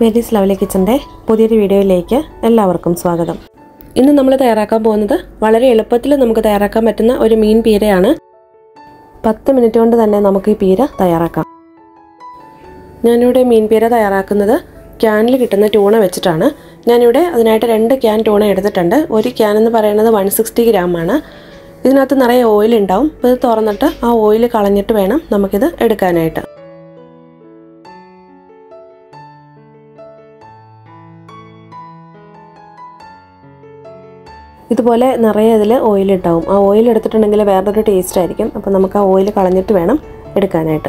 Mary's lovely കിച്ചൻ്റെ പുതിയൊരു വീഡിയോയിലേക്ക് എല്ലാവർക്കും സ്വാഗതം ഇന്ന് നമ്മൾ തയ്യാറാക്കാൻ പോകുന്നത് വളരെ എളുപ്പത്തിൽ നമുക്ക് തയ്യാറാക്കാൻ പറ്റുന്ന ഒരു മീൻ പീരയാണ് പത്ത് മിനിറ്റ് കൊണ്ട് തന്നെ നമുക്ക് ഈ പീര തയ്യാറാക്കാം ഞാനിവിടെ മീൻ പീര തയ്യാറാക്കുന്നത് ക്യാനിൽ കിട്ടുന്ന ട്യൂണ വെച്ചിട്ടാണ് ഞാനിവിടെ അതിനായിട്ട് രണ്ട് ക്യാൻ ട്യൂണ എടുത്തിട്ടുണ്ട് ഒരു ക്യാൻ എന്ന് പറയുന്നത് വൺ സിക്സ്റ്റി ഗ്രാമാണ് ഇതിനകത്ത് നിറയെ ഓയിൽ ഉണ്ടാവും അപ്പോൾ ഇത് തുറന്നിട്ട് ആ ഓയിൽ കളഞ്ഞിട്ട് വേണം നമുക്കിത് എടുക്കാനായിട്ട് ഇതുപോലെ നിറയെ അതിൽ ഓയിൽ ഉണ്ടാവും ആ ഓയിൽ എടുത്തിട്ടുണ്ടെങ്കിൽ വേറൊരു ടേസ്റ്റ് ആയിരിക്കും അപ്പോൾ നമുക്ക് ആ ഓയിൽ കളഞ്ഞിട്ട് വേണം എടുക്കാനായിട്ട്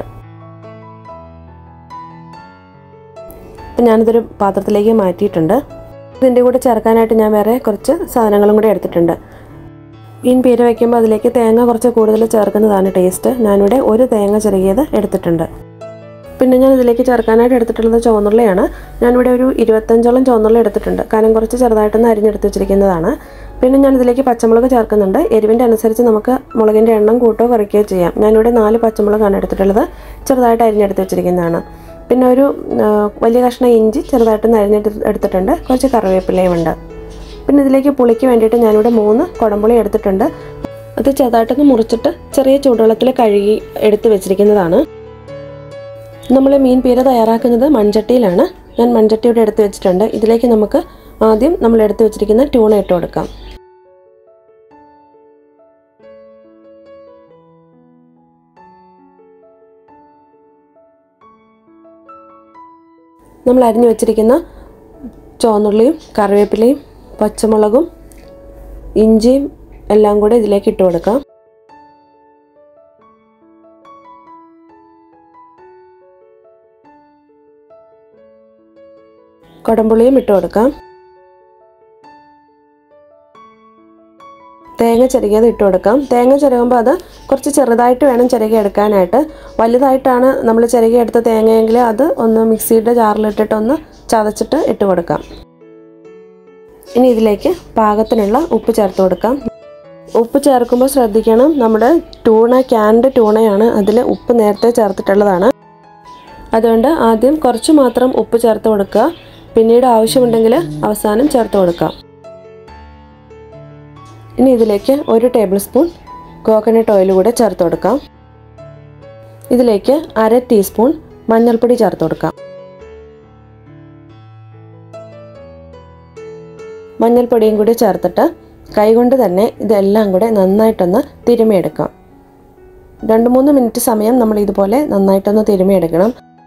അപ്പം ഞാനിതൊരു പാത്രത്തിലേക്ക് മാറ്റിയിട്ടുണ്ട് ഇതിൻ്റെ കൂടെ ചേർക്കാനായിട്ട് ഞാൻ വേറെ കുറച്ച് സാധനങ്ങളും കൂടി എടുത്തിട്ടുണ്ട് മീൻ പീര വയ്ക്കുമ്പോൾ അതിലേക്ക് തേങ്ങ കുറച്ച് കൂടുതൽ ചേർക്കുന്നതാണ് ടേസ്റ്റ് ഞാനിവിടെ ഒരു തേങ്ങ ചെറുകിയത് എടുത്തിട്ടുണ്ട് പിന്നെ ഞാൻ ഇതിലേക്ക് ചേർക്കാനായിട്ട് എടുത്തിട്ടുള്ളത് ചുവന്നുള്ളിയാണ് ഞാനിവിടെ ഒരു ഇരുപത്തഞ്ചോളം ചുവന്നുള്ളി എടുത്തിട്ടുണ്ട് കാരണം കുറച്ച് ചെറുതായിട്ടൊന്ന് അരിഞ്ഞെടുത്ത് വെച്ചിരിക്കുന്നതാണ് പിന്നെ ഞാൻ ഇതിലേക്ക് പച്ചമുളക് ചേർക്കുന്നുണ്ട് എരിവിൻ്റെ അനുസരിച്ച് നമുക്ക് മുളകിൻ്റെ എണ്ണം കൂട്ടോ കുറയ്ക്കുകയോ ചെയ്യാം ഞാനിവിടെ നാല് പച്ചമുളകാണ് എടുത്തിട്ടുള്ളത് ചെറുതായിട്ട് അരിഞ്ഞെടുത്ത് വെച്ചിരിക്കുന്നതാണ് പിന്നെ ഒരു ആ, വലിയ കഷ്ണം ഇഞ്ചി ചെറുതായിട്ടൊന്ന് അരിഞ്ഞെടുത്ത് എടുത്തിട്ടുണ്ട് കുറച്ച് കറിവേപ്പിലയും ഉണ്ട് പിന്നെ ഇതിലേക്ക് പുളിക്ക് വേണ്ടിയിട്ട് ഞാനിവിടെ മൂന്ന് കുടംപുളി എടുത്തിട്ടുണ്ട് അത് ചെറുതായിട്ടൊന്ന് മുറിച്ചിട്ട് ചെറിയ ചൂടുവെള്ളത്തിൽ കഴുകി എടുത്ത് വെച്ചിരിക്കുന്നതാണ് നമ്മൾ മീൻ പീര തയ്യാറാക്കുന്നത് മൺചട്ടിയിലാണ് ഞാൻ മൺചട്ടി ഇവിടെ എടുത്ത് വെച്ചിട്ടുണ്ട് ഇതിലേക്ക് നമുക്ക് ആദ്യം നമ്മൾ എടുത്ത് വെച്ചിരിക്കുന്ന ട്യൂണ ഇട്ട് കൊടുക്കാം നമ്മൾ അരിഞ്ഞു വെച്ചിരിക്കുന്ന ചുവന്നുള്ളിയും കറിവേപ്പിലയും പച്ചമുളകും ഇഞ്ചിയും എല്ലാം കൂടെ ഇതിലേക്ക് ഇട്ട് കൊടുക്കാം കൊടംപുളിയും ഇട്ട് കൊടുക്കാം തേങ്ങ ചിരകിയത് ഇട്ട് കൊടുക്കാം തേങ്ങ ചിരകുമ്പോൾ അത് കുറച്ച് ചെറുതായിട്ട് വേണം ചിരകി എടുക്കാനായിട്ട് വലുതായിട്ടാണ് നമ്മൾ ചിരകി എടുത്ത തേങ്ങയെങ്കിൽ അത് ഒന്ന് മിക്സിയുടെ ജാറിലിട്ടിട്ട് ഒന്ന് ചതച്ചിട്ട് ഇട്ട് കൊടുക്കാം ഇനി ഇതിലേക്ക് പാകത്തിനുള്ള ഉപ്പ് ചേർത്ത് കൊടുക്കാം ഉപ്പ് ചേർക്കുമ്പോൾ ശ്രദ്ധിക്കണം നമ്മുടെ ടൂണ ക്യാൻഡ് ടൂണയാണ് അതിൽ ഉപ്പ് നേരത്തെ ചേർത്തിട്ടുള്ളതാണ് അതുകൊണ്ട് ആദ്യം കുറച്ച് മാത്രം ഉപ്പ് ചേർത്ത് കൊടുക്കുക പിന്നീട് ആവശ്യമുണ്ടെങ്കിൽ അവസാനം ചേർത്ത് കൊടുക്കാം ഇനി ഇതിലേക്ക് ഒരു ടേബിൾ സ്പൂൺ കോക്കനട്ട് ഓയിൽ കൂടെ ചേർത്ത് കൊടുക്കാം ഇതിലേക്ക് അര ടീസ്പൂൺ മഞ്ഞൾപ്പൊടി ചേർത്ത് കൊടുക്കാം മഞ്ഞൾപ്പൊടിയും കൂടി ചേർത്തിട്ട് കൈകൊണ്ട് തന്നെ ഇതെല്ലാം കൂടെ നന്നായിട്ടൊന്ന് തിരുമിയെടുക്കാം രണ്ട് മൂന്ന് മിനിറ്റ് സമയം നമ്മൾ ഇതുപോലെ നന്നായിട്ടൊന്ന് തിരുമിയെടുക്കണം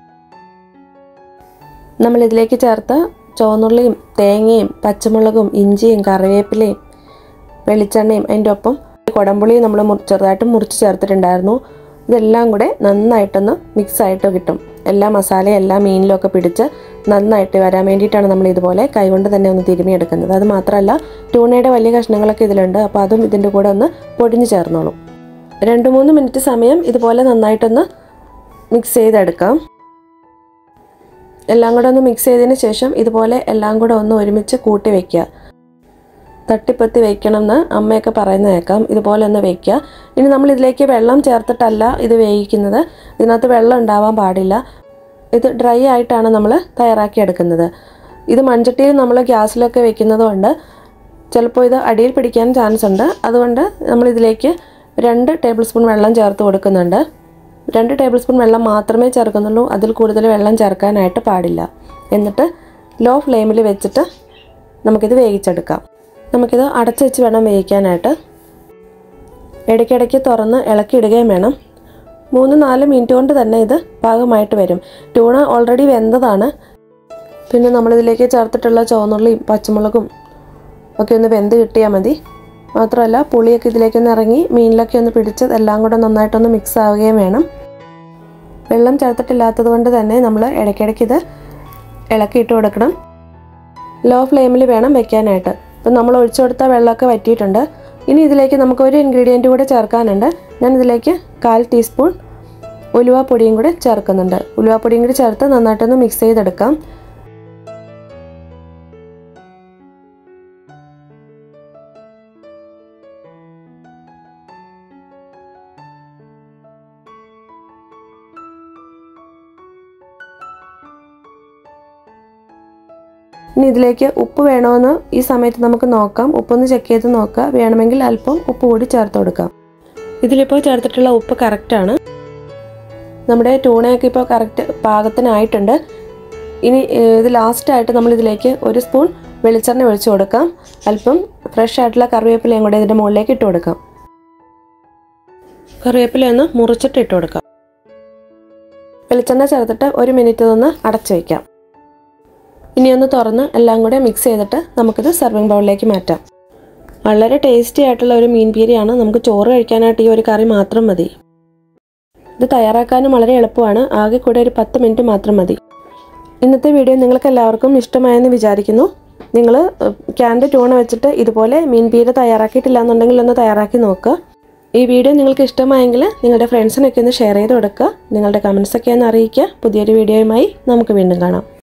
നമ്മൾ ഇതിലേക്ക് ചേർത്ത ചുവന്നുള്ളിയും തേങ്ങയും പച്ചമുളകും ഇഞ്ചിയും കറിവേപ്പിലയും വെളിച്ചെണ്ണയും അതിൻ്റെ ഒപ്പം കുടംപുളിയും നമ്മൾ മുറി ചെറുതായിട്ട് മുറിച്ച് ചേർത്തിട്ടുണ്ടായിരുന്നു ഇതെല്ലാം കൂടെ നന്നായിട്ടൊന്ന് മിക്സ് ആയിട്ട് കിട്ടും എല്ലാ മസാലയും എല്ലാ മീനിലും ഒക്കെ പിടിച്ച് നന്നായിട്ട് വരാൻ വേണ്ടിയിട്ടാണ് നമ്മൾ ഇതുപോലെ കൈകൊണ്ട് തന്നെ ഒന്ന് തിരുമിയെടുക്കുന്നത് അത് മാത്രമല്ല ട്യൂണയുടെ വലിയ കഷ്ണങ്ങളൊക്കെ ഇതിലുണ്ട് അപ്പോൾ അതും ഇതിൻ്റെ കൂടെ ഒന്ന് പൊടിഞ്ഞ് ചേർന്നോളും രണ്ട് മൂന്ന് മിനിറ്റ് സമയം ഇതുപോലെ നന്നായിട്ടൊന്ന് മിക്സ് ചെയ്തെടുക്കാം എല്ലാം കൂടെ ഒന്ന് മിക്സ് ചെയ്തതിന് ശേഷം ഇതുപോലെ എല്ലാം കൂടെ ഒന്ന് ഒരുമിച്ച് കൂട്ടി വയ്ക്കുക തട്ടിപ്പത്തി വെക്കണമെന്ന് അമ്മയൊക്കെ പറയുന്ന കേൾക്കാം ഇതുപോലെ ഒന്ന് വെക്കുക ഇനി നമ്മൾ ഇതിലേക്ക് വെള്ളം ചേർത്തിട്ടല്ല ഇത് വേവിക്കുന്നത് ഇതിനകത്ത് വെള്ളം ഉണ്ടാവാൻ പാടില്ല ഇത് ഡ്രൈ ആയിട്ടാണ് നമ്മൾ തയ്യാറാക്കിയെടുക്കുന്നത് ഇത് മൺചട്ടിയിൽ നമ്മൾ ഗ്യാസിലൊക്കെ വെക്കുന്നത് കൊണ്ട് ചിലപ്പോൾ ഇത് അടിയിൽ പിടിക്കാൻ ചാൻസ് ഉണ്ട് അതുകൊണ്ട് നമ്മൾ ഇതിലേക്ക് രണ്ട് ടേബിൾ സ്പൂൺ വെള്ളം ചേർത്ത് കൊടുക്കുന്നുണ്ട് രണ്ട് ടേബിൾ സ്പൂൺ വെള്ളം മാത്രമേ ചേർക്കുന്നുള്ളൂ അതിൽ കൂടുതൽ വെള്ളം ചേർക്കാനായിട്ട് പാടില്ല എന്നിട്ട് ലോ ഫ്ലെയിമിൽ വെച്ചിട്ട് നമുക്കിത് വേവിച്ചെടുക്കാം നമുക്കിത് അടച്ചു വെച്ച് വേണം വേവിക്കാനായിട്ട് ഇടയ്ക്കിടയ്ക്ക് തുറന്ന് ഇളക്കിയിടുകയും വേണം മൂന്ന് നാല് മിനിറ്റ് കൊണ്ട് തന്നെ ഇത് പാകമായിട്ട് വരും ട്യൂണ ഓൾറെഡി വെന്തതാണ് പിന്നെ നമ്മളിതിലേക്ക് ചേർത്തിട്ടുള്ള ചുവന്നുള്ളിയും പച്ചമുളകും ഒക്കെ ഒന്ന് വെന്ത് കിട്ടിയാൽ മതി മാത്രമല്ല പുളിയൊക്കെ ഇതിലേക്കൊന്ന് ഇറങ്ങി മീനിലൊക്കെ ഒന്ന് പിടിച്ച് എല്ലാം കൂടെ നന്നായിട്ടൊന്ന് മിക്സ് ആവുകയും വേണം വെള്ളം ചേർത്തിട്ടില്ലാത്തത് കൊണ്ട് തന്നെ നമ്മൾ ഇടയ്ക്കിടയ്ക്ക് ഇത് ഇളക്കിയിട്ട് കൊടുക്കണം ലോ ഫ്ലെയിമിൽ വേണം വെക്കാനായിട്ട് ഇപ്പം നമ്മൾ ഒഴിച്ചു കൊടുത്ത വെള്ളമൊക്കെ വറ്റിയിട്ടുണ്ട് ഇനി ഇതിലേക്ക് നമുക്ക് ഒരു ഇൻഗ്രീഡിയൻറ്റ് കൂടെ ചേർക്കാനുണ്ട് ഞാൻ ഇതിലേക്ക് കാൽ ടീസ്പൂൺ ഉലുവാപ്പൊടിയും കൂടെ ചേർക്കുന്നുണ്ട് ഉലുവാപ്പൊടിയും കൂടി ചേർത്ത് നന്നായിട്ടൊന്ന് മിക്സ് ചെയ്തെടുക്കാം ഇനി ഇതിലേക്ക് ഉപ്പ് വേണമെന്ന് ഈ സമയത്ത് നമുക്ക് നോക്കാം ഉപ്പൊന്ന് ചെക്ക് ചെയ്ത് നോക്കാം വേണമെങ്കിൽ അല്പം ഉപ്പ് കൂടി ചേർത്ത് കൊടുക്കാം ഇതിലിപ്പോൾ ചേർത്തിട്ടുള്ള ഉപ്പ് കറക്റ്റാണ് നമ്മുടെ ടൂണയൊക്കെ ഇപ്പോൾ കറക്റ്റ് പാകത്തിനായിട്ടുണ്ട് ഇനി ഏഹ്, ഇത് ലാസ്റ്റായിട്ട് നമ്മൾ ഇതിലേക്ക് ഒരു സ്പൂൺ വെളിച്ചെണ്ണ ഒഴിച്ചു കൊടുക്കാം അല്പം ഫ്രഷ് ആയിട്ടുള്ള കറിവേപ്പിലയും കൂടെ ഇതിൻ്റെ മുകളിലേക്ക് ഇട്ട് കൊടുക്കാം കറിവേപ്പില ഒന്ന് മുറിച്ചിട്ട് ഇട്ട് കൊടുക്കാം വെളിച്ചെണ്ണ ചേർത്തിട്ട് ഒരു മിനിറ്റ് ഒന്ന് അടച്ചു വയ്ക്കാം ഇനി ഒന്ന് തുറന്ന് എല്ലാം കൂടെ മിക്സ് ചെയ്തിട്ട് നമുക്കിത് സെർവിങ് ബൗളിലേക്ക് മാറ്റാം വളരെ ടേസ്റ്റി ആയിട്ടുള്ള ഒരു മീൻ പീരിയാണ് നമുക്ക് ചോറ് കഴിക്കാനായിട്ട് ഈ ഒരു കറി മാത്രം മതി ഇത് തയ്യാറാക്കാനും വളരെ എളുപ്പമാണ് ആകെ കൂടെ ഒരു പത്ത് മിനിറ്റ് മാത്രം മതി ഇന്നത്തെ വീഡിയോ നിങ്ങൾക്ക് എല്ലാവർക്കും ഇഷ്ടമായെന്ന് വിചാരിക്കുന്നു നിങ്ങൾ ക്യാൻ്റെ ട്യൂണ വെച്ചിട്ട് ഇതുപോലെ മീൻ പീര തയ്യാറാക്കിയിട്ടില്ല എന്നുണ്ടെങ്കിൽ ഒന്ന് തയ്യാറാക്കി നോക്കുക ഈ വീഡിയോ നിങ്ങൾക്ക് ഇഷ്ടമായെങ്കിൽ നിങ്ങളുടെ ഫ്രണ്ട്സിനൊക്കെ ഒന്ന് ഷെയർ ചെയ്ത് കൊടുക്കുക നിങ്ങളുടെ കമൻസൊക്കെ ഒന്ന് അറിയിക്കുക പുതിയൊരു വീഡിയോയുമായി നമുക്ക് വീണ്ടും കാണാം